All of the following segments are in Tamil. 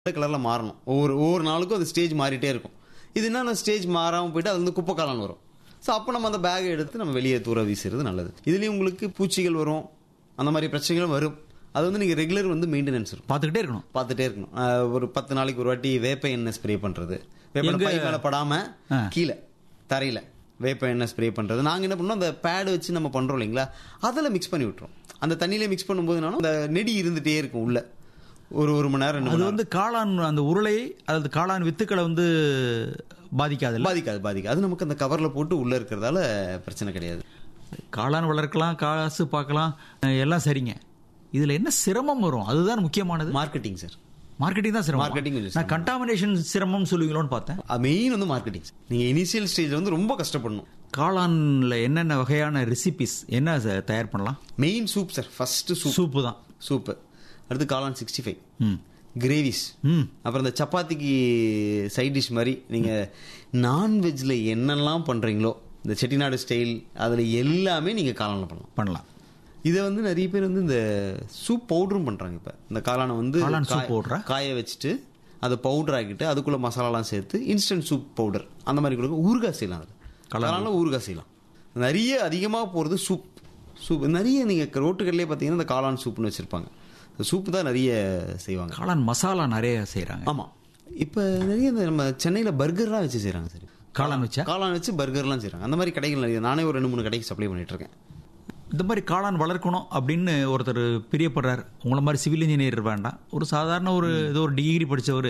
கலரில் மாறணும் ஒவ்வொரு ஒவ்வொரு நாளுக்கும் அது ஸ்டேஜ் மாறிட்டே இருக்கும் இது என்ன ஸ்டேஜ் மாறாமல் போயிட்டு அது வந்து குப்பை காளான் வரும் ஸோ அப்போ நம்ம அந்த பேக்கை எடுத்து நம்ம வெளியே தூர வீசுறது நல்லது இதுலேயும் உங்களுக்கு பூச்சிகள் வரும் அந்த மாதிரி பிரச்சனைகளும் வரும் அது வந்து நீங்கள் ரெகுலர் வந்து மெயின்டெனன்ஸ் இருக்கும் பார்த்துக்கிட்டே இருக்கணும் பார்த்துட்டே இருக்கணும் அஹ் ஒரு பத்து நாளைக்கு ஒரு வாட்டி வேப்ப எண்ணெய் ஸ்ப்ரே பண்ணுறது வேப்ப எங்க- எண்ணெய் பை மேலே படாமல் ஆ. கீழே தரையில் வேப்ப எண்ணெய் ஸ்ப்ரே பண்ணுறது நாங்கள் என்ன பண்ணோம் அந்த பேட் வச்சு நம்ம பண்ணுறோம் இல்லைங்களா அதில் மிக்ஸ் பண்ணி விட்டுரும் அந்த தண்ணியிலே மிக்ஸ் பண்ணும்போதுனாலும் அந்த நெடி இருந்துகிட்டே இருக்கும் உள்ள ஒரு ஒரு மணி நேரம் ரெண்டு அது மணி நேரம் வந்து காளான் அந்த உருளை அல்லது காளான் வித்துக்களை வந்து பாதிக்காதுல்ல பாதிக்காது பாதிக்காது அது நமக்கு அந்த கவரில் போட்டு உள்ளே இருக்கிறதால பிரச்சனை கிடையாது காளான் வளர்க்கலாம் காசு பார்க்கலாம் அஹ் எல்லாம் சரிங்க இதுல என்ன சிரமம் வரும் அதுதான் முக்கியமானது மார்க்கெட்டிங் சார் மார்க்கெட்டிங் தான் சிரமம் Marketing கொஞ்சம் நான் கண்டாமினேஷன் சிரமம் சொல்லுவீங்களோன்னு பார்த்தேன் மெயின் வந்து மார்க்கெட்டிங் நீங்கள் இனிஷியல் ஸ்டேஜில் வந்து ரொம்ப கஷ்டப்படணும் காளான்ல என்னென்ன வகையான ரெசிபிஸ் என்ன ச- தயார் பண்ணலாம் main soup sir first soup soup தான் சூப்பு அடுத்து காளான் சிக்ஸ்டி ஃபைவ் ம் கிரேவிஸ் ம் அப்புறம் இந்த சப்பாத்திக்கு சைட் டிஷ் மாதிரி நீங்கள் நான்வெஜ்ல என்னெல்லாம் பண்ணுறீங்களோ இந்த செட்டிநாடு ஸ்டைல் அதில் எல்லாமே நீங்கள் காளானில் பண்ணலாம் பண்ணலாம் இதை வந்து நிறைய பேர் வந்து இந்த சூப் பவுடரும் பண்ணுறாங்க இப்போ இந்த காளானை வந்து காளான் soup காய- powder-ஆ? காய வச்சுட்டு அதை பவுடர் ஆக்கிட்டு அதுக்குள்ளே மசாலாலாம் சேர்த்து இன்ஸ்டன்ட் சூப் பவுடர் அந்த மாதிரி கொடுக்க ஊறுகாய் செய்யலாம் அதில் காளானில் ஊறுகாய் செய்யலாம் நிறைய அதிகமாக போகிறது சூப் சூப் நிறைய நீங்கள் ரோட்டுக்கள்லேயே பார்த்தீங்கன்னா இந்த காளான் சூப்னு வச்சுருப்பாங்க சூப்பு தான் நிறைய செய்வாங்க காளான் மசாலா நிறைய செய்றாங்க ஆமாம் இப்போ நிறைய இந்த நம்ம சென்னையில் பர்கர்லாம் வச்சு செய்கிறாங்க சார் காளான் வச்சா காளான் வச்சு பர்கர்லாம் செய்கிறாங்க அந்த மாதிரி கடைகள் நிறைய நானே ஒரு ரெண்டு மூணு கடைக்கு சப்ளை பண்ணிட்டு இருக்கேன் இந்த மாதிரி காளான் வளர்க்கணும் அப்படின்னு ஒருத்தர் பிரியப்படுறார் உங்களை மாதிரி சிவில் இன்ஜினியர் வேண்டாம் ஒரு சாதாரண ஒரு ஏதோ ஒரு டிகிரி படித்தவர்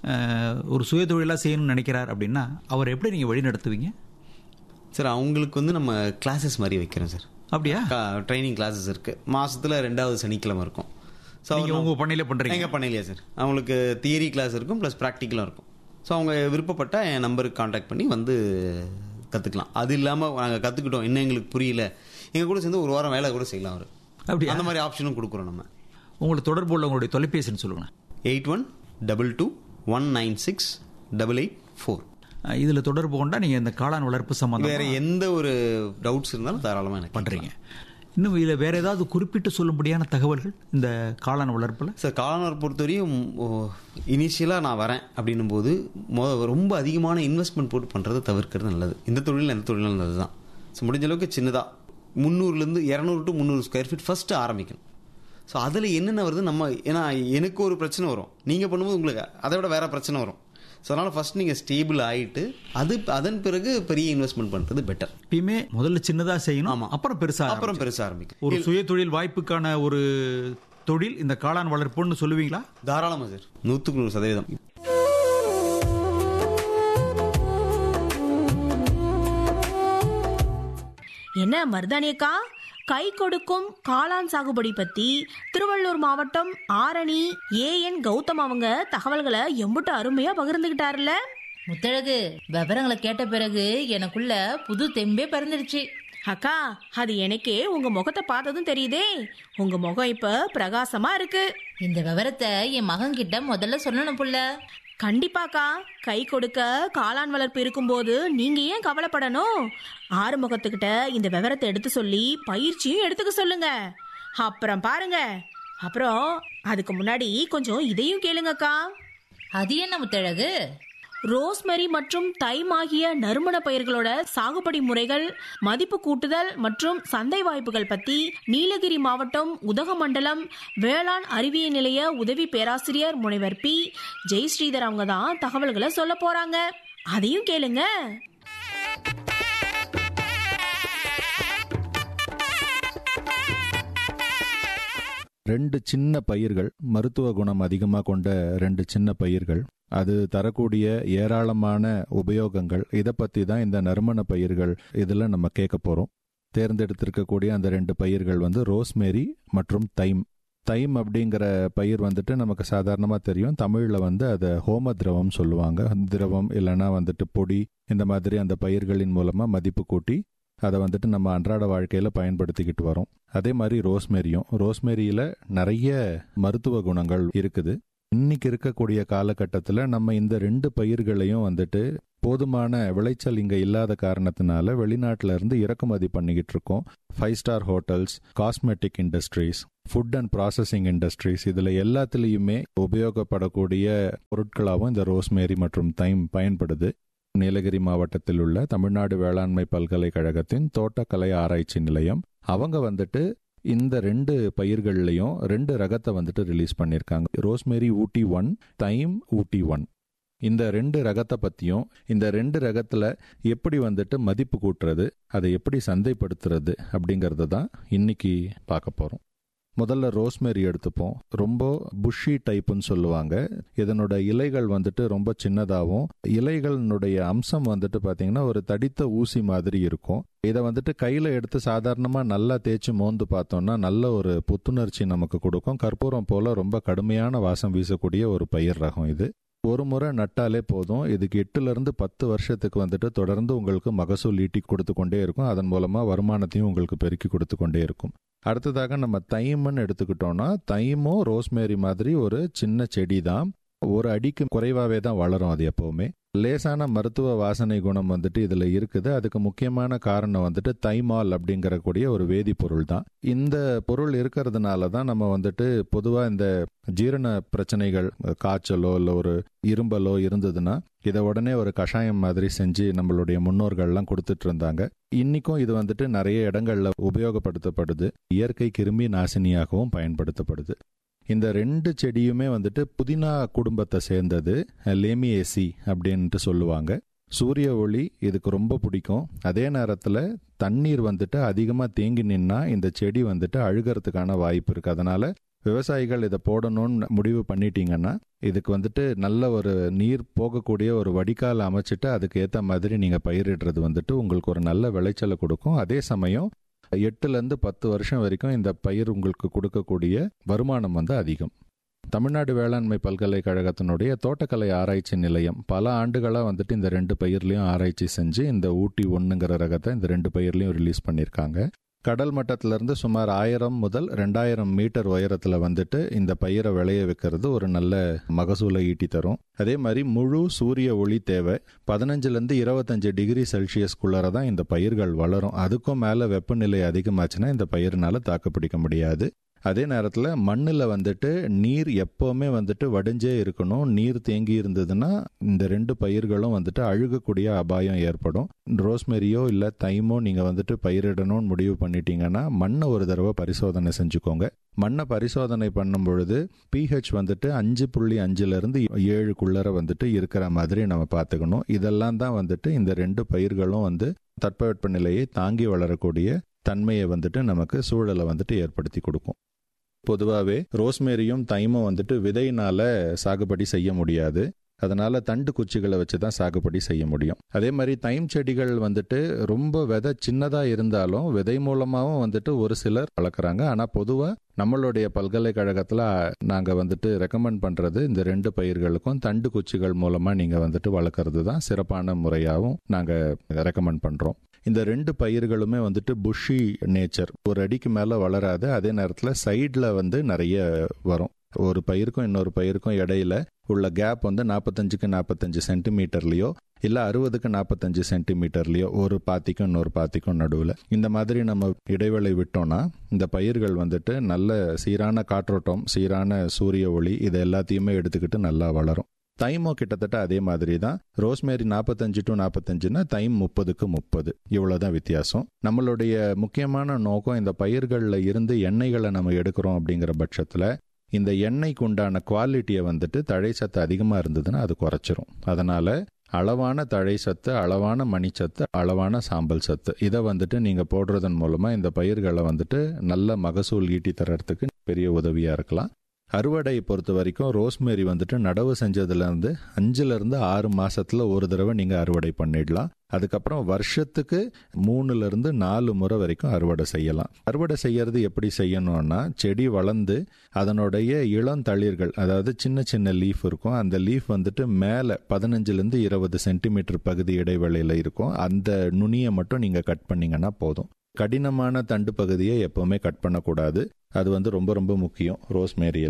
ஒரு சுய தொழிலாக செய்யணும்னு நினைக்கிறார் அப்படின்னா அவர் எப்படி நீங்கள் வழி நடத்துவீங்க சார் அவங்களுக்கு வந்து நம்ம கிளாஸஸ் மாதிரி வைக்கிறோம் சார் அப்படியா ட்ரைனிங் கிளாஸஸ் இருக்கு மாசத்துல ரெண்டாவது சனிக்கிழமை இருக்கும் ஸோ நீங்க உங்க பண்ணையில பண்றீங்க எங்க பண்ணலையா சார் அவங்களுக்கு தியரி கிளாஸ் இருக்கும் ப்ளஸ் ப்ராக்டிக்கலும் இருக்கும் ஸோ அவங்க விருப்பப்பட்ட என் நம்பருக்கு காண்டாக்ட் பண்ணி வந்து கற்றுக்கலாம் அது இல்லாமல் நாங்கள் கற்றுக்கிட்டோம் இன்னும் எங்களுக்கு புரியல எங்கள் கூட சேர்ந்து ஒரு வாரம் வேலை கூட செய்யலாம் அவர் அப்படியா அந்த மாதிரி ஆப்ஷனும் கொடுக்குறோம் நம்ம உங்களை தொடர்பு உள்ள உங்களுடைய தொலைபேசின்னு சொல்லுங்க eight one double two one nine six double eight four ah இதுல தொடர்பு கொண்டா நீங்க இந்த காளான் வளர்ப்பு சம்பந்தம் வேற எந்த ஒரு டவுட்ஸ் இருந்தாலும் தாராளமாக எனக்கு பண்றீங்க இன்னும் இதுல வேற ஏதாவது குறிப்பிட்டு சொல்லும்படியான தகவல்கள் இந்த காளான் வளர்ப்புல சார் காளானர் பொறுத்தவரையும் இனிஷியலாக நான் வரேன் அப்படின்னும் போது மொ ரொம்ப அதிகமான இன்வெஸ்ட்மெண்ட் போட்டு பண்ணுறதை தவிர்க்கிறது நல்லது இந்த தொழில் எந்த தொழிலும் நல்லது தான் ஸோ முடிஞ்ச அளவுக்கு சின்னதாக முந்நூறுலேருந்து இரநூறு டு முந்நூறு ஸ்கொயர் ஃபீட் ஃபஸ்ட்டு ஆரம்பிக்கணும் ஸோ அதில் என்னென்ன வருது நம்ம ஏன்னா எனக்கு ஒரு பிரச்சனை வரும் நீங்கள் பண்ணும்போது உங்களுக்கு அதை விட வேற பிரச்சனை வரும் ஸோ அதனால் ஃபர்ஸ்ட் நீங்கள் ஸ்டேபிள் ஆகிட்டு அது அதன் பிறகு பெரிய இன்வெஸ்ட்மெண்ட் பண்ணுறது பெட்டர் எப்பயுமே முதல்ல சின்னதா செய்யணும் ஆமா. அப்புறம் பெருசா அப்புறம் பெருசாக ஆரம்பிக்கும் ஒரு சுய தொழில் வாய்ப்புக்கான ஒரு தொழில் இந்த காளான் வளர்ப்புன்னு சொல்லுவீங்களா தாராளமாக சார் நூற்றுக்கு நூறு சதவீதம் என்ன மருதானியக்கா கை கொடுக்கும் காளான் சாகுபடி பத்தி திருவள்ளூர் மாவட்டம் ஆரணி ஏ என் கௌதம் அவங்க தகவல்களை எம்புட்டு அருமையா பகிர்ந்துகிட்டாருல்ல முத்தழகு விவரங்களை கேட்ட பிறகு எனக்குள்ள புது தெம்பே பிறந்துருச்சு அக்கா அது எனக்கே உங்க முகத்தை பார்த்ததும் தெரியுதே உங்க முகம் இப்ப பிரகாசமா இருக்கு இந்த விவரத்தை என் மகன் கிட்ட முதல்ல சொல்லணும் புள்ள கண்டிப்பாக்கா கை கொடுக்க காளான் வளர்ப்பு இருக்கும்போது நீங்க ஏன் கவலைப்படணும் ஆறுமுகத்துக்கிட்ட இந்த விவரத்தை எடுத்து சொல்லி பயிற்சியும் எடுத்துக்க சொல்லுங்க அப்புறம் பாருங்க அப்புறம் அதுக்கு முன்னாடி கொஞ்சம் இதையும் கேளுங்கக்கா அது என்ன முத்தழகு ரோஸ்மெரி மற்றும் தைம் ஆகிய நறுமண பயிர்களோட சாகுபடி முறைகள் மதிப்பு கூட்டுதல் மற்றும் சந்தை வாய்ப்புகள் பத்தி நீலகிரி மாவட்டம் உதகமண்டலம் வேளாண் அறிவியல் நிலைய உதவி பேராசிரியர் முனைவர் பி ஜெயஸ்ரீதர் அவங்க தான் தகவல்களை சொல்ல போறாங்க அதையும் கேளுங்க ரெண்டு சின்ன பயிர்கள் மருத்துவ குணம் அதிகமாக கொண்ட ரெண்டு சின்ன பயிர்கள் அது தரக்கூடிய ஏராளமான உபயோகங்கள் இதை பற்றி தான் இந்த நறுமண பயிர்கள் இதில் நம்ம கேட்க போகிறோம் தேர்ந்தெடுத்திருக்கக்கூடிய அந்த ரெண்டு பயிர்கள் வந்து ரோஸ்மேரி மற்றும் தைம் தைம் அப்படிங்கிற பயிர் வந்துட்டு நமக்கு சாதாரணமாக தெரியும் தமிழில் வந்து அதை ஹோம திரவம் சொல்லுவாங்க திரவம் இல்லைன்னா வந்துட்டு பொடி இந்த மாதிரி அந்த பயிர்களின் மூலமாக மதிப்பு கூட்டி அதை வந்துட்டு நம்ம அன்றாட வாழ்க்கையில் பயன்படுத்திக்கிட்டு வரோம் அதே மாதிரி ரோஸ்மேரியும் ரோஸ்மேரியில் நிறைய மருத்துவ குணங்கள் இருக்குது இன்னைக்கு இருக்கக்கூடிய காலகட்டத்தில் நம்ம இந்த ரெண்டு பயிர்களையும் வந்துட்டு போதுமான விளைச்சல் இங்க இல்லாத காரணத்தினால வெளிநாட்டுல இருந்து இறக்குமதி பண்ணிக்கிட்டு இருக்கோம் five star hotels cosmetic industries food and processing industries இதுல எல்லாத்துலேயுமே உபயோகப்படக்கூடிய பொருட்களாகவும் இந்த ரோஸ்மேரி மற்றும் தைம் பயன்படுது நீலகிரி மாவட்டத்தில் உள்ள தமிழ்நாடு வேளாண்மை பல்கலைக்கழகத்தின் தோட்டக்கலை ஆராய்ச்சி நிலையம் அவங்க வந்துட்டு இந்த ரெண்டு பயிர்கள்லையும் ரெண்டு ரகத்தை வந்துட்டு ரிலீஸ் பண்ணியிருக்காங்க rosemary Ooty one thyme Ooty one இந்த ரெண்டு ரகத்தை பற்றியும் இந்த ரெண்டு ரகத்தில் எப்படி வந்துட்டு மதிப்பு கூட்டுறது அதை எப்படி சந்தைப்படுத்துறது அப்படிங்கிறத தான் இன்னைக்கு பார்க்க போகிறோம் முதல்ல ரோஸ்மேரி எடுத்துப்போம் ரொம்ப புஷி டைப்புன்னு சொல்லுவாங்க இதனோட இலைகள் வந்துட்டு ரொம்ப சின்னதாகவும் இலைகளினுடைய அம்சம் வந்துட்டு பார்த்தீங்கன்னா ஒரு தடித்த ஊசி மாதிரி இருக்கும் இதை வந்துட்டு கையில் எடுத்து சாதாரணமாக நல்லா தேய்ச்சி மோந்து பார்த்தோம்னா நல்ல ஒரு புத்துணர்ச்சி நமக்கு கொடுக்கும் கற்பூரம் போல ரொம்ப கடுமையான வாசம் வீசக்கூடிய ஒரு பயிர் ரகம் இது ஒரு முறை நட்டாலே போதும் இதுக்கு எட்டுல இருந்து பத்து வருஷத்துக்கு வந்துட்டு தொடர்ந்து உங்களுக்கு மகசூல் ஈட்டி கொடுத்து கொண்டே இருக்கும் அதன் மூலமா வருமானத்தையும் உங்களுக்கு பெருக்கி கொடுத்து கொண்டே இருக்கும் அடுத்ததாக நம்ம தைம்னு எடுத்துக்கிட்டோம்னா தைமும் ரோஸ்மேரி மாதிரி ஒரு சின்ன செடி தான் ஒரு அடிக்கு குறைவாவே தான் வளரும் அது எப்பவுமே லேசான மருத்துவ வாசனை குணம் வந்துட்டு இதுல இருக்குது அதுக்கு முக்கியமான காரணம் வந்துட்டு தைமால் அப்படிங்கிற கூடிய ஒரு வேதிப்பொருள் தான் இந்த பொருள் இருக்கிறதுனால தான் நம்ம வந்துட்டு பொதுவா இந்த ஜீரண பிரச்சனைகள் காய்ச்சலோ இல்லை ஒரு இரும்பலோ இருந்ததுன்னா இதை உடனே ஒரு கஷாயம் மாதிரி செஞ்சு நம்மளுடைய முன்னோர்கள்லாம் கொடுத்துட்டு இருந்தாங்க இன்னைக்கும் இது வந்துட்டு நிறைய இடங்கள்ல உபயோகப்படுத்தப்படுது இயற்கை கிருமி நாசினியாகவும் பயன்படுத்தப்படுது இந்த ரெண்டு செடியுமே வந்துட்டு புதினா குடும்பத்தை சேர்ந்தது லேமியேசி அப்படின்ட்டு சொல்லுவாங்க சூரிய ஒளி இதுக்கு ரொம்ப பிடிக்கும் அதே நேரத்தில் தண்ணீர் வந்துட்டு அதிகமாக தேங்கி நின்னா இந்த செடி வந்துட்டு அழுகிறதுக்கான வாய்ப்பு இருக்கு அதனால விவசாயிகள் இதை போடணும்னு முடிவு பண்ணிட்டீங்கன்னா இதுக்கு வந்துட்டு நல்ல ஒரு நீர் போகக்கூடிய ஒரு வடிகால் அமைச்சிட்டு அதுக்கு ஏற்ற மாதிரி நீங்கள் பயிரிடுறது வந்துட்டு உங்களுக்கு ஒரு நல்ல விளைச்சலை கொடுக்கும் அதே சமயம் எட்டுலேருந்து பத்து வருஷம் வரைக்கும் இந்த பயிர் உங்களுக்கு கொடுக்கக்கூடிய வருமானம் வந்து அதிகம் தமிழ்நாடு வேளாண்மை பல்கலைக்கழகத்தினுடைய தோட்டக்கலை ஆராய்ச்சி நிலையம் பல ஆண்டுகளாக வந்துட்டு இந்த ரெண்டு பயிர்லையும் ஆராய்ச்சி செஞ்சு இந்த ஊட்டி ஒன்றுங்கிற ரகத்தை இந்த ரெண்டு பயிர்லையும் ரிலீஸ் பண்ணியிருக்காங்க கடல் மட்டத்திலிருந்து சுமார் ஆயிரம் முதல் ரெண்டாயிரம் மீட்டர் உயரத்தில் வந்துட்டு இந்த பயிரை விளைய வைக்கிறது ஒரு நல்ல மகசூலை ஈட்டி தரும் அதே மாதிரி முழு சூரிய ஒளி தேவை பதினஞ்சுலேருந்து இருபத்தஞ்சு டிகிரி செல்சியஸ்குள்ளார தான் இந்த பயிர்கள் வளரும் அதுக்கும் மேலே வெப்பநிலை அதிகமாச்சுன்னா இந்த பயிர்னால தாக்குப்பிடிக்க முடியாது அதே நேரத்தில் மண்ணில் வந்துட்டு நீர் எப்போவுமே வந்துட்டு வடிஞ்சே இருக்கணும் நீர் தேங்கி இருந்ததுன்னா இந்த ரெண்டு பயிர்களும் வந்துட்டு அழுகக்கூடிய அபாயம் ஏற்படும் ரோஸ்மெரியோ இல்லை தைமோ நீங்கள் வந்துட்டு பயிரிடணும்னு முடிவு பண்ணிட்டீங்கன்னா மண்ணை ஒரு தடவை பரிசோதனை செஞ்சுக்கோங்க மண்ணை பரிசோதனை பண்ணும் பொழுது பிஹெச் வந்துட்டு அஞ்சு புள்ளி அஞ்சுலேருந்து ஏழுக்குள்ளர வந்துட்டு இருக்கிற மாதிரி நம்ம பார்த்துக்கணும் இதெல்லாம் தான் வந்துட்டு இந்த ரெண்டு பயிர்களும் வந்து தட்பவெட்ப நிலையை தாங்கி வளரக்கூடிய தன்மையை வந்துட்டு நமக்கு சூழலை வந்துட்டு ஏற்படுத்தி கொடுக்கும் பொதுவாகவே ரோஸ்மேரியும் தைமும் வந்துட்டு விதையினால சாகுபடி செய்ய முடியாது அதனால தண்டு குச்சிகளை வச்சு தான் சாகுபடி செய்ய முடியும் அதே மாதிரி தைம் செடிகள் வந்துட்டு ரொம்ப விதை சின்னதா இருந்தாலும் விதை மூலமாகவும் வந்துட்டு ஒரு சிலர் வளர்க்குறாங்க ஆனால் பொதுவாக நம்மளுடைய பல்கலைக்கழகத்தில் நாங்கள் வந்துட்டு ரெக்கமெண்ட் பண்ணுறது இந்த ரெண்டு பயிர்களுக்கும் தண்டு குச்சிகள் மூலமாக நீங்கள் வந்துட்டு வளர்க்குறது தான் சிறப்பான முறையாகவும் நாங்கள் ரெக்கமெண்ட் பண்ணுறோம் இந்த ரெண்டு பயிர்களுமே வந்துட்டு புஷி நேச்சர் ஒரு அடிக்கு மேலே வளராது அதே நேரத்தில் சைடில் வந்து நிறைய வரும் ஒரு பயிருக்கும் இன்னொரு பயிருக்கும் இடையில உள்ள கேப் வந்து நாற்பத்தஞ்சுக்கு நாற்பத்தஞ்சு சென்டிமீட்டர்லயோ இல்லை அறுபதுக்கு நாற்பத்தஞ்சு சென்டிமீட்டர்லயோ ஒரு பாத்திக்கும் இன்னொரு பாத்திக்கும் நடுவில் இந்த மாதிரி நம்ம இடைவெளி விட்டோம்னா இந்த பயிர்கள் வந்துட்டு நல்ல சீரான காற்றோட்டம் சீரான சூரிய ஒளி இது எல்லாத்தையுமே எடுத்துக்கிட்டு நல்லா வளரும் தைமோ கிட்டத்தட்ட அதே மாதிரி தான் ரோஸ்மேரி நாற்பத்தஞ்சு டு நாற்பத்தஞ்சுனா தைம் முப்பதுக்கு முப்பது இவ்வளோதான் வித்தியாசம் நம்மளுடைய முக்கியமான நோக்கம் இந்த பயிர்களில் இருந்து எண்ணெய்களை நம்ம எடுக்கிறோம் அப்படிங்கிற பட்சத்தில் இந்த எண்ணெய்க்கு உண்டான குவாலிட்டியை வந்துட்டு தழை சத்து அதிகமாக இருந்ததுன்னா அது குறைச்சிரும் அதனால அளவான தழை சத்து அளவான மணிச்சத்து அளவான சாம்பல் சத்து இதை வந்துட்டு நீங்கள் போடுறதன் மூலமாக இந்த பயிர்களை வந்துட்டு நல்ல மகசூல் ஈட்டி தர்றதுக்கு பெரிய உதவியாக இருக்கலாம் அறுவடையை பொறுத்த வரைக்கும் ரோஸ்மேரி வந்துட்டு நடவு செஞ்சதுலேருந்து அஞ்சுலேருந்து ஆறு மாசத்துல ஒரு தடவை நீங்கள் அறுவடை பண்ணிடலாம் அதுக்கப்புறம் வருஷத்துக்கு மூணுலேருந்து நாலு முறை வரைக்கும் அறுவடை செய்யலாம் அறுவடை செய்யறது எப்படி செய்யணும்னா செடி வளர்ந்து அதனுடைய இளம் தளிர்கள் அதாவது சின்ன சின்ன லீஃப் இருக்கும் அந்த லீஃப் வந்துட்டு மேலே பதினஞ்சுலேருந்து இருபது சென்டிமீட்டர் பகுதி இடைவெளியில் இருக்கும் அந்த நுனியை மட்டும் நீங்கள் கட் பண்ணீங்கன்னா போதும் கடினமான தண்டு பகுதியை எப்பவுமே கட் பண்ணக்கூடாது அது வந்து ரொம்ப ரொம்ப முக்கியம் ரோஸ்மேரியில்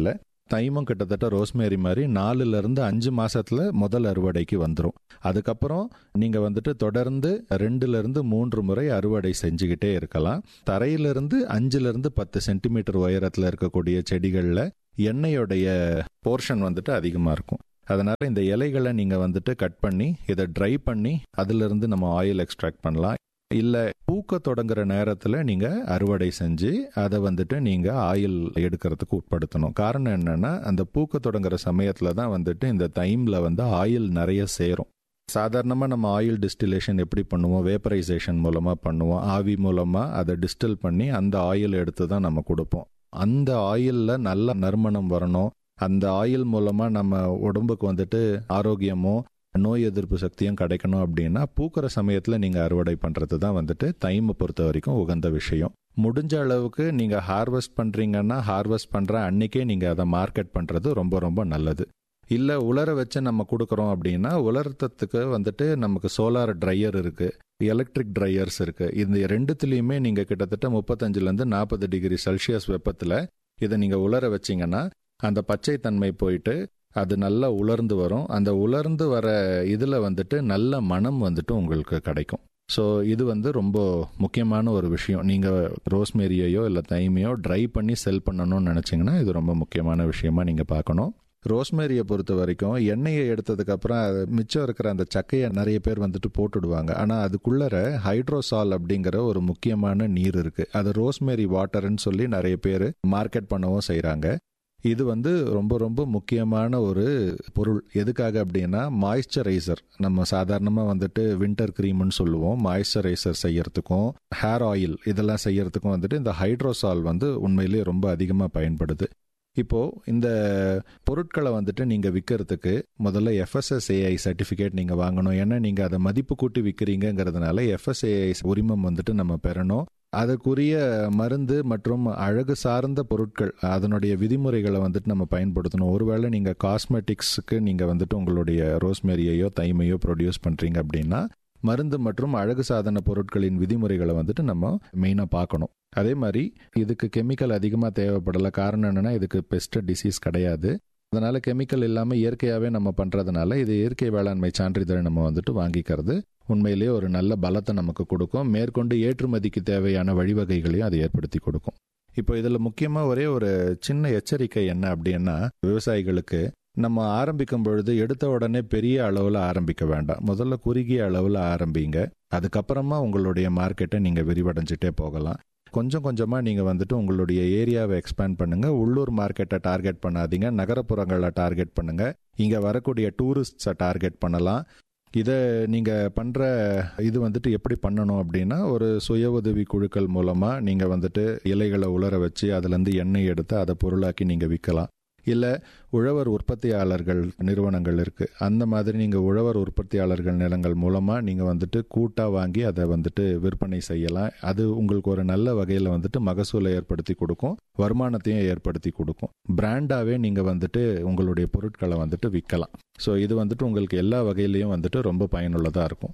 தைமும் கிட்டத்தட்ட ரோஸ்மேரி மாதிரி நாலுல இருந்து அஞ்சு மாசத்துல முதல் அறுவடைக்கு வந்துடும் அதுக்கப்புறம் நீங்க வந்துட்டு தொடர்ந்து ரெண்டுல இருந்து மூன்று முறை அறுவடை செஞ்சுக்கிட்டே இருக்கலாம் தரையிலிருந்து அஞ்சுல இருந்து பத்து சென்டிமீட்டர் உயரத்துல இருக்கக்கூடிய செடிகள்ல எண்ணெயோடைய போர்ஷன் வந்துட்டு அதிகமா இருக்கும் அதனால இந்த இலைகளை நீங்க வந்துட்டு கட் பண்ணி இதை ட்ரை பண்ணி அதுல இருந்து நம்ம ஆயில் எக்ஸ்ட்ராக்ட் பண்ணலாம் இல்ல பூக்க தொடங்குற நேரத்துல நீங்க அறுவடை செஞ்சு அதை வந்துட்டு நீங்க ஆயில் எடுக்கிறதுக்கு உட்படுத்தணும் காரணம் என்னன்னா அந்த பூக்க தொடங்குற சமயத்துல தான் வந்துட்டு இந்த தைம்ல வந்து ஆயில் நிறைய சேரும் சாதாரணமாக நம்ம ஆயில் டிஸ்டிலேஷன் எப்படி பண்ணுவோம் வேப்பரைசேஷன் மூலமாக பண்ணுவோம் ஆவி மூலமாக அதை டிஸ்டில் பண்ணி அந்த ஆயில் எடுத்து தான் நம்ம கொடுப்போம் அந்த ஆயிலில் நல்ல நறுமணம் வரணும் அந்த ஆயில் மூலமாக நம்ம உடம்புக்கு வந்துட்டு ஆரோக்கியமும் நோய் எதிர்ப்பு சக்தியும் கிடைக்கணும் அப்படின்னா பூக்கிற சமயத்தில் நீங்கள் அறுவடை பண்ணுறது தான் வந்துட்டு தைமை பொறுத்த வரைக்கும் உகந்த விஷயம் முடிஞ்ச அளவுக்கு நீங்கள் ஹார்வெஸ்ட் பண்ணுறீங்கன்னா ஹார்வெஸ்ட் பண்ணுற அன்னைக்கே நீங்கள் அதை மார்க்கெட் பண்ணுறது ரொம்ப ரொம்ப நல்லது இல்லை உலர வச்சு நம்ம கொடுக்குறோம் அப்படின்னா உலர்த்தத்துக்கு வந்துட்டு நமக்கு சோலார் ட்ரையர் இருக்கு எலக்ட்ரிக் ட்ரையர்ஸ் இருக்கு இந்த ரெண்டுத்துலேயுமே நீங்கள் கிட்டத்தட்ட முப்பத்தஞ்சுலேருந்து நாற்பது டிகிரி செல்சியஸ் வெப்பத்தில் இதை நீங்கள் உலர வச்சீங்கன்னா அந்த பச்சை தன்மை போயிட்டு அது நல்லா உலர்ந்து வரும் அந்த உலர்ந்து வர இதில் வந்துட்டு நல்ல மனம் வந்துட்டு உங்களுக்கு கிடைக்கும் ஸோ இது வந்து ரொம்ப முக்கியமான ஒரு விஷயம் நீங்கள் ரோஸ்மேரியையோ இல்லை தைமையோ ட்ரை பண்ணி செல் பண்ணணும்னு நினச்சிங்கன்னா இது ரொம்ப முக்கியமான விஷயமா நீங்கள் பார்க்கணும் ரோஸ்மேரியை பொறுத்த வரைக்கும் எண்ணெயை எடுத்ததுக்கு அப்புறம் அது மிச்சம் இருக்கிற அந்த சக்கையை நிறைய பேர் வந்துட்டு போட்டுடுவாங்க ஆனால் அதுக்குள்ளர ஹைட்ரோசால் அப்படிங்கிற ஒரு முக்கியமான நீர் இருக்கு அது ரோஸ்மேரி வாட்டர்னு சொல்லி நிறைய பேர் மார்க்கெட் பண்ணவும் செய்கிறாங்க இது வந்து ரொம்ப ரொம்ப முக்கியமான ஒரு பொருள் எதுக்காக அப்படின்னா மாய்ஸ்சரைசர் நம்ம சாதாரணமாக வந்துட்டு வின்டர் க்ரீம்னு சொல்லுவோம் மாய்ஸ்சரைசர் செய்யறதுக்கும் ஹேர் ஆயில் இதெல்லாம் செய்யறதுக்கும் வந்துட்டு இந்த ஹைட்ரோசால் வந்து உண்மையிலேயே ரொம்ப அதிகமாக பயன்படுது இப்போ இந்த பொருட்களை வந்துட்டு நீங்க விற்கிறதுக்கு முதல்ல எஃப்எஸ்எஸ்ஏஐ சர்டிஃபிகேட் நீங்க வாங்கணும் ஏன்னா நீங்க அதை மதிப்பு கூட்டி விற்கிறீங்கிறதுனால எஃப்எஸ்ஏஐ உரிமம் வந்துட்டு நம்ம பெறணும் அதற்குரிய மருந்து மற்றும் அழகு சார்ந்த பொருட்கள் அதனுடைய விதிமுறைகளை வந்துட்டு நம்ம பயன்படுத்தணும் ஒருவேளை நீங்க காஸ்மெட்டிக்ஸுக்கு நீங்க வந்துட்டு உங்களுடைய ரோஸ்மேரியையோ தைமையோ ப்ரொடியூஸ் பண்றீங்க அப்படின்னா மருந்து மற்றும் அழகு சாதன பொருட்களின் விதிமுறைகளை வந்துட்டு நம்ம மெயினாக பார்க்கணும் அதே மாதிரி இதுக்கு கெமிக்கல் அதிகமாக தேவைப்படலை காரணம் என்னன்னா இதுக்கு பெஸ்ட் டிசீஸ் கிடையாது அதனால கெமிக்கல் இல்லாமல் இயற்கையாகவே நம்ம பண்ணுறதுனால இது இயற்கை வேளாண்மை சான்றிதழ் நம்ம வந்துட்டு வாங்கிக்கிறது உண்மையிலேயே ஒரு நல்ல பலத்தை நமக்கு கொடுக்கும் மேற்கொண்டு ஏற்றுமதிக்கு தேவையான வழிவகைகளையும் அது ஏற்படுத்தி கொடுக்கும் இப்போ இதில் முக்கியமாக ஒரே ஒரு சின்ன எச்சரிக்கை என்ன அப்படின்னா விவசாயிகளுக்கு நம்ம ஆரம்பிக்கும் பொழுது எடுத்த உடனே பெரிய அளவில் ஆரம்பிக்க வேண்டாம் முதல்ல குறுகிய அளவில் ஆரம்பிங்க அதுக்கப்புறமா உங்களுடைய மார்க்கெட்டை நீங்கள் விரிவடைஞ்சிட்டே போகலாம் கொஞ்சம் கொஞ்சமாக நீங்கள் வந்துட்டு உங்களுடைய ஏரியாவை எக்ஸ்பேண்ட் பண்ணுங்கள் உள்ளூர் மார்க்கெட்டை டார்கெட் பண்ணாதீங்க நகரப்புறங்களை டார்கெட் பண்ணுங்கள் இங்கே வரக்கூடிய டூரிஸ்ட்ஸை டார்கெட் பண்ணலாம் இதை நீங்கள் பண்ணுற இது வந்துட்டு எப்படி பண்ணணும் அப்படின்னா ஒரு சுய உதவி குழுக்கள் மூலமாக நீங்கள் வந்துட்டு இலைகளை உலர வச்சு அதுலேருந்து எண்ணெய் எடுத்து அதை பொருளாக்கி நீங்கள் விற்கலாம் இல்லை உழவர் உற்பத்தியாளர்கள் நிறுவனங்கள் இருக்குது அந்த மாதிரி நீங்கள் உழவர் உற்பத்தியாளர்கள் நிலங்கள் மூலமாக நீங்கள் வந்துட்டு கூட்டாக வாங்கி அதை வந்துட்டு விற்பனை செய்யலாம் அது உங்களுக்கு ஒரு நல்ல வகையில் வந்துட்டு மகசூலை ஏற்படுத்தி கொடுக்கும் வருமானத்தையும் ஏற்படுத்தி கொடுக்கும் பிராண்டாகவே நீங்கள் வந்துட்டு உங்களுடைய பொருட்களை வந்துட்டு விற்கலாம் ஸோ இது வந்துட்டு உங்களுக்கு எல்லா வகையிலையும் வந்துட்டு ரொம்ப பயனுள்ளதாக இருக்கும்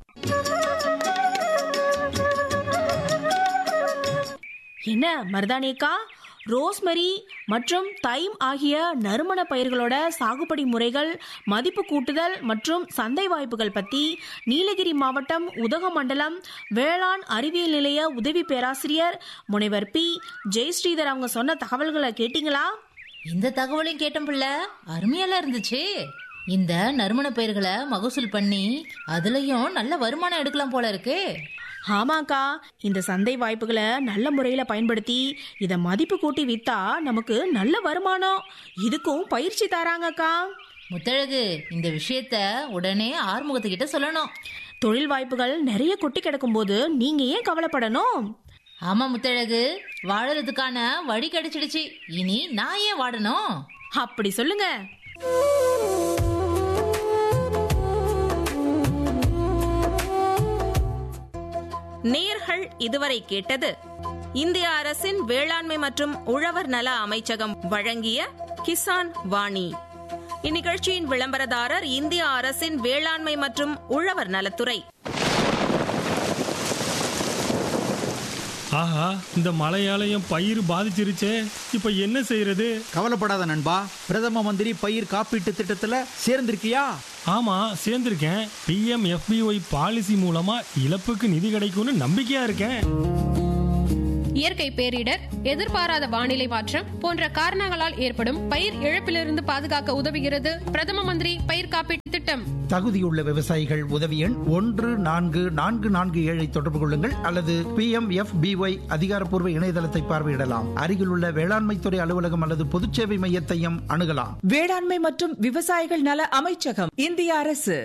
என்ன மருதானியக்கா ரோஸ்மரி மற்றும் தைம் ஆகிய நறுமண பயிர்களோட சாகுபடி முறைகள் மதிப்பு கூட்டுதல் மற்றும் சந்தை வாய்ப்புகள் பத்தி நீலகிரி மாவட்டம் உதகமண்டலம் வேளாண் அறிவியல் நிலைய உதவி பேராசிரியர் முனைவர் பி ஜெயஸ்ரீதர் அவங்க சொன்ன தகவல்களை கேட்டீங்களா இந்த தகவலையும் கேட்டோம் பிள்ளை அருமையெல்லாம் இருந்துச்சு இந்த நறுமண பயிர்களை மகசூல் பண்ணி அதுலயும் நல்ல வருமானம் எடுக்கலாம் போல இருக்கு ஆமாக்கா இந்த சந்தை வாய்ப்புகளை நல்ல முறையில பயன்படுத்தி இத மதிப்பு கூட்டி வித்தா நமக்கு நல்ல வருமானம் இதுக்கும் பயிற்சி தராங்கக்கா முத்தழகு இந்த விஷயத்த உடனே ஆறுமுகத்துக்கிட்ட சொல்லணும் தொழில் வாய்ப்புகள் நிறைய கொட்டி கிடக்கும்போது நீங்க ஏன் கவலைப்படணும் ஆமா முத்தழகு வாழறதுக்கான வழி கிடைச்சிடுச்சு இனி நான் ஏன் வாடணும் அப்படி சொல்லுங்க நேர்கள் இதுவரை கேட்டது இந்திய அரசின் வேளாண்மை மற்றும் உழவர் நல அமைச்சகம் வழங்கிய கிசான் வாணி இந்நிகழ்ச்சியின் விளம்பரதாரர் இந்திய அரசின் வேளாண்மை மற்றும் உழவர் நலத்துறை ஆஹா இந்த மழையால என் பயிர் பாதிச்சிருச்சே இப்ப என்ன செய்யறது கவலைப்படாத நண்பா பிரதம மந்திரி பயிர் காப்பீட்டு திட்டத்துல சேர்ந்திருக்கியா ஆமா சேர்ந்திருக்கேன் பிஎம் எஃபிஒய் பாலிசி மூலமா இழப்புக்கு நிதி கிடைக்கும்னு நம்பிக்கையா இருக்கேன் இயற்கை பேரிடர் எதிர்பாராத வானிலை மாற்றம் போன்ற காரணங்களால் ஏற்படும் பயிர் இழப்பிலிருந்து பாதுகாக்க உதவுகிறது பிரதம மந்திரி பயிர் காப்பீட்டு திட்டம் தகுதியுள்ள விவசாயிகள் உதவி எண் ஒன்று நான்கு நான்கு நான்கு ஏழை தொடர்பு கொள்ளுங்கள் அல்லது பி எம் எஃப் பிஒய் அதிகாரப்பூர்வ இணையதளத்தை பார்வையிடலாம் அருகிலுள்ள வேளாண்மைத்துறை அலுவலகம் அல்லது பொதுச்சேவை மையத்தையும் அணுகலாம் வேளாண்மை மற்றும் விவசாயிகள் நல அமைச்சகம் இந்திய அரசு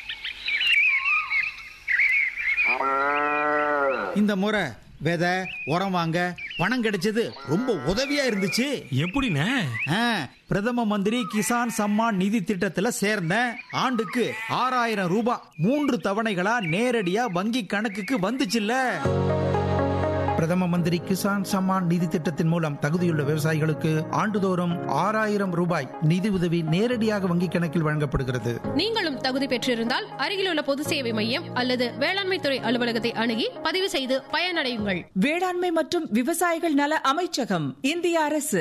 இந்த முறை விதை உரம் வாங்க பணம் கிடைச்சது ரொம்ப உதவியா இருந்துச்சு எப்படிண்ணே ஆ, பிரதம மந்திரி கிசான் சம்மான் நிதி திட்டத்துல சேர்ந்தேன் ஆண்டுக்கு ஆறாயிரம் ரூபாய் மூன்று தவணைகளா நேரடியா வங்கி கணக்குக்கு வந்துச்சுல்ல பிரதம மந்திரி கிசான் சம்மான் நிதி திட்டத்தின் மூலம் தகுதியுள்ள விவசாயிகளுக்கு ஆண்டுதோறும் ஆறாயிரம் ரூபாய் நிதி உதவி நேரடியாக வங்கிக் கணக்கில் வழங்கப்படுகிறது நீங்களும் தகுதி பெற்றிருந்தால் அருகிலுள்ள பொது சேவை மையம் அல்லது வேளாண்மை துறை அலுவலகத்தை அணுகி பதிவு செய்து பயனடையுங்கள் வேளாண்மை மற்றும் விவசாயிகள் நல அமைச்சகம் இந்திய அரசு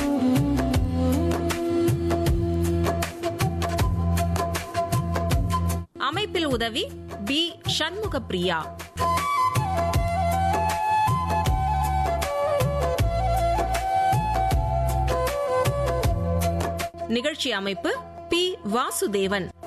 அமைப்பில் உதவி பி சண்முக பிரியா நிகழ்ச்சி அமைப்பு பி வாசுதேவன்